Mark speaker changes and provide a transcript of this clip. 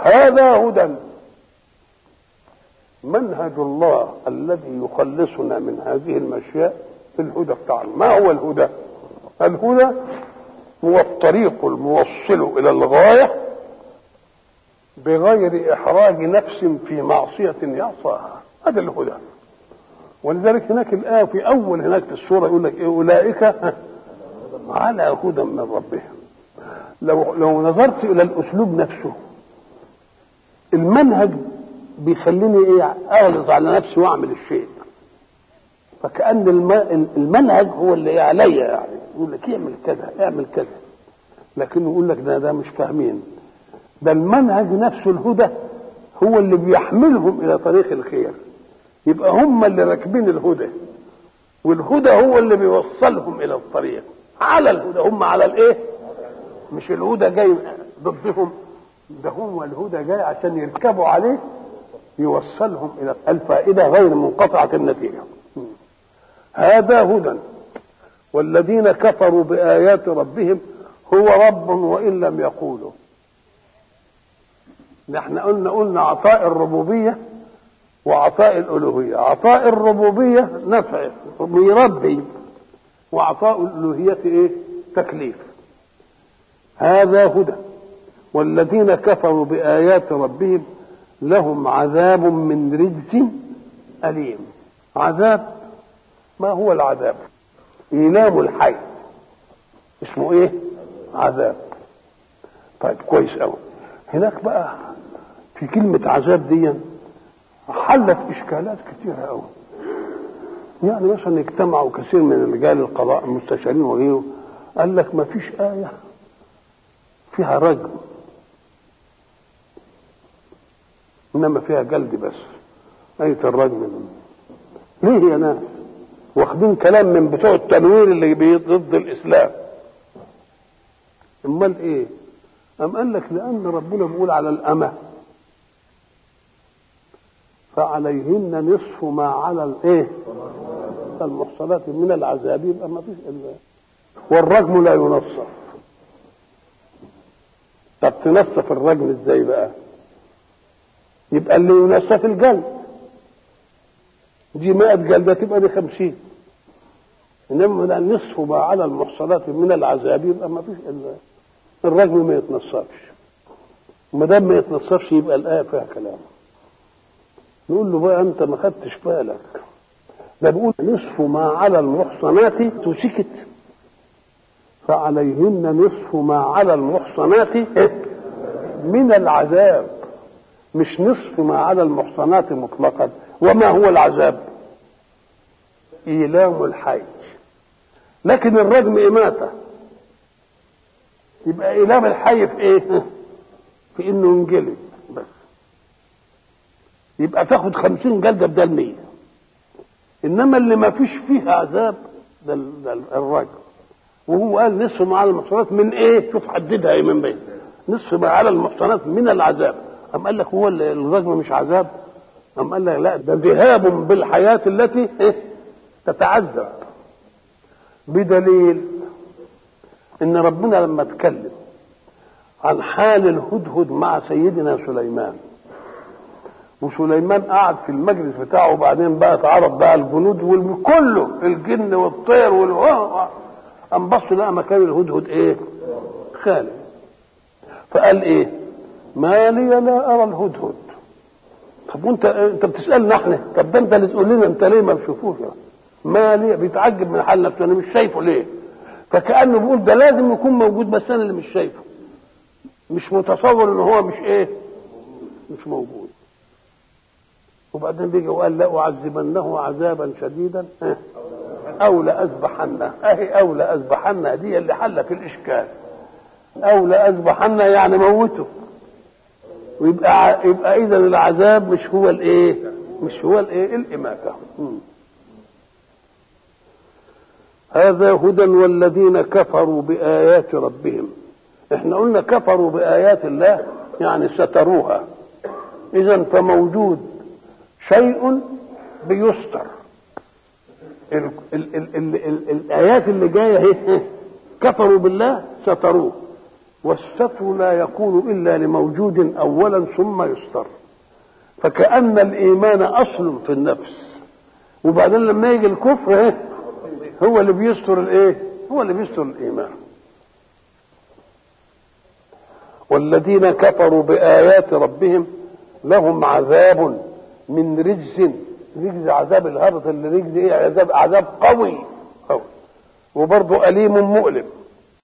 Speaker 1: هذا هدى منهج الله الذي يخلصنا من هذه المشياء في الهدى بتاعنا ما هو الهدى الهدى هو الطريق الموصل الى الغايه بغير احراج نفس في معصيه يعصاها هذا الهدى ولذلك هناك الايه في اول هناك في السوره يقول لك إيه اولئك على هدى من ربهم لو لو نظرت الى الاسلوب نفسه المنهج بيخليني ايه اغلط على نفسي واعمل الشيء فكأن المنهج هو اللي عليا يعني يقول لك اعمل كذا اعمل كذا لكنه يقول لك ده ده مش فاهمين ده المنهج نفسه الهدى هو اللي بيحملهم الى طريق الخير يبقى هم اللي راكبين الهدى والهدى هو اللي بيوصلهم الى الطريق على الهدى هم على الايه مش الهدى جاي ضدهم ده هو الهدى جاي عشان يركبوا عليه يوصلهم الى الفائده غير منقطعه النتيجه هذا هدى والذين كفروا بايات ربهم هو رب وان لم يقولوا نحن قلنا قلنا عطاء الربوبيه وعطاء الالوهيه عطاء الربوبيه نفع بيربي وعطاء الالوهيه ايه تكليف هذا هدى والذين كفروا بايات ربهم لهم عذاب من رجز أليم عذاب ما هو العذاب إيلام الحي اسمه ايه عذاب طيب كويس قوي هناك بقى في كلمة عذاب دي حلت إشكالات كثيرة قوي يعني مثلا اجتمعوا كثير من رجال القضاء المستشارين وغيره قال لك ما فيش آية فيها رجم انما فيها جلد بس آية الرجم ليه يا ناس واخدين كلام من بتوع التنوير اللي ضد الاسلام امال ايه ام قال لك لان ربنا بيقول على الامه فعليهن نصف ما على الايه المحصنات من العذاب يبقى ما فيش الا والرجم لا ينصف طب تنصف الرجم ازاي بقى يبقى اللي ينصف الجلد دي 100 جلده تبقى دي 50 انما نصف ما على المحصنات من العذاب يبقى ما فيش الا الرجم ما يتنصفش وما دام ما يتنصفش يبقى الايه فيها كلام نقول له بقى انت ما خدتش بالك ده بيقول نصف ما على المحصنات وسكت فعليهن نصف ما على المحصنات من العذاب مش نصف ما على المحصنات مطلقا وما هو العذاب إيلام الحي لكن الرجم إماتة يبقى إيلام الحي في إيه؟ في إنه ينجلد بس يبقى تاخد خمسين جلدة بدل مية إنما اللي ما فيش فيه عذاب ده الرجم وهو قال نصف ما على المحصنات من إيه؟ شوف حددها إيه من بين نصف ما على المحصنات من العذاب أم قال لك هو الرجم مش عذاب أم قال لك لا ده ذهاب بالحياة التي إيه؟ تتعذب بدليل ان ربنا لما اتكلم عن حال الهدهد مع سيدنا سليمان وسليمان قعد في المجلس بتاعه وبعدين بقى اتعرض بقى الجنود وكله الجن والطير وال قام بص لقى مكان الهدهد ايه؟ خالي فقال ايه؟ ما لي لا ارى الهدهد طب وانت انت بتسالنا احنا طب ده انت اللي تقول لنا انت ليه ما بتشوفوش ما ليه بيتعجب من حال نفسه انا مش شايفه ليه فكانه بيقول ده لازم يكون موجود بس انا اللي مش شايفه مش متصور ان هو مش ايه مش موجود وبعدين بيجي وقال لا اعذبنه عذابا شديدا او لاذبحنه اهي او لاذبحنه دي اللي حلت الاشكال او لاذبحنه يعني موته ويبقى يبقى اذا العذاب مش هو الايه مش هو الايه الاماته هذا هدى والذين كفروا بآيات ربهم احنا قلنا كفروا بآيات الله يعني ستروها إذا فموجود شيء بيستر ال ال ال ال ال الآيات اللي جاية هي كفروا بالله ستروه والستر لا يكون الا لموجود اولا ثم يستر فكأن الإيمان أصل في النفس وبعدين لما يجي الكفر ايه هو اللي بيستر الايه هو اللي بيستر الإيمان والذين كفروا بآيات ربهم لهم عذاب من رجز رجز عذاب الهبط اللي رجز ايه عذاب عذاب قوي قوي وبرضه أليم مؤلم